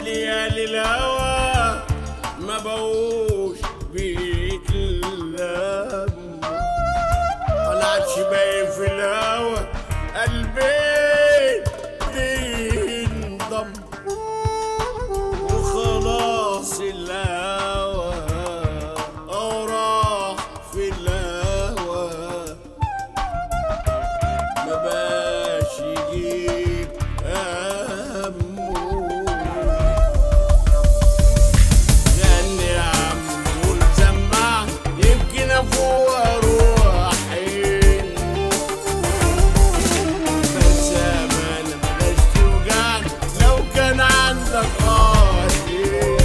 ليالي الهوى ما بقوش بيتلم طلعت باين في الهوى قلبي بينضم وخلاص الهوى أو راح في الهوى ما باش يجيب همه غني يا عم قول سمع يمكن افوق اروح حين بس امانه بلاش توجعني لو كان عندك قاتل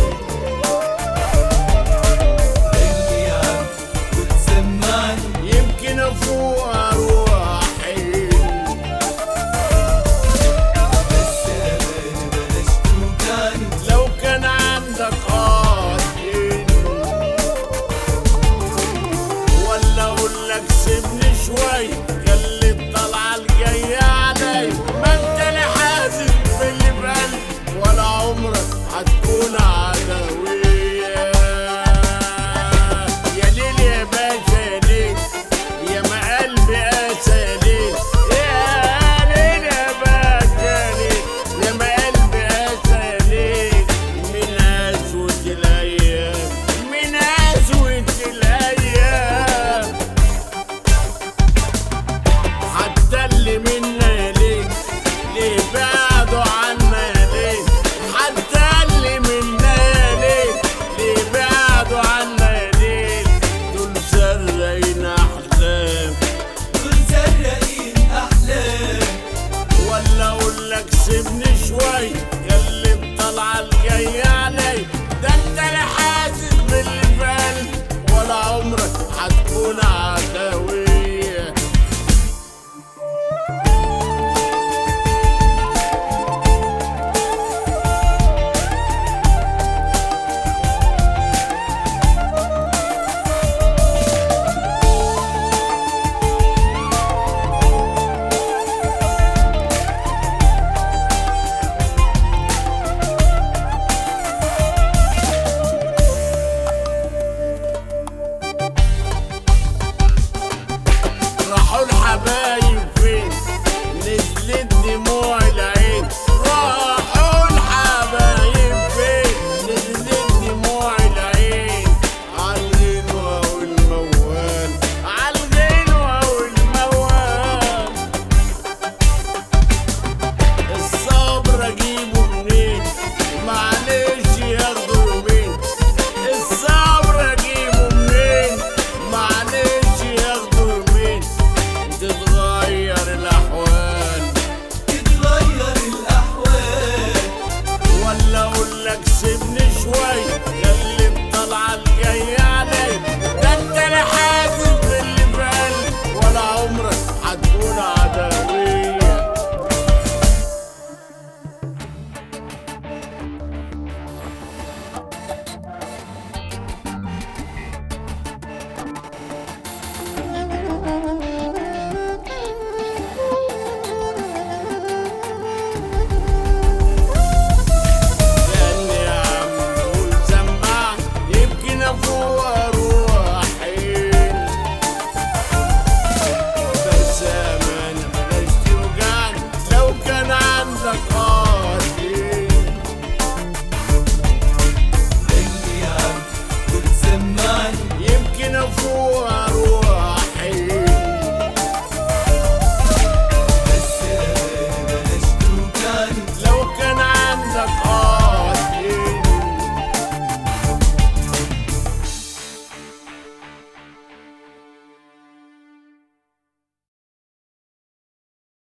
غني يا عم وتسمعني يمكن افوق اروح حين بس أمان بلاش توجعني لو كان عندك قاتل ولا اقول لك سيبني شوي خلي الطلعه الجايه علي ما انت اللي حاسس باللي في قلبي ولا عمرك هتكون عدويه يا ليل يا باشا يا ليل يا ما قلبي قاسى يا ليل يا ليل يا باشا يا ليل يا ما قلبي قاسى يا ليل من قسوة الأيام من قسوة الأيام حتى اللي منا يا ليل ليه بعدوا عنا يا ليل حتى اللي منا يا ليل ليه بعدوا عنا يا ليل دول سرقين أحلام دول سرقين أحلام ولا اقول لك سيبني شوي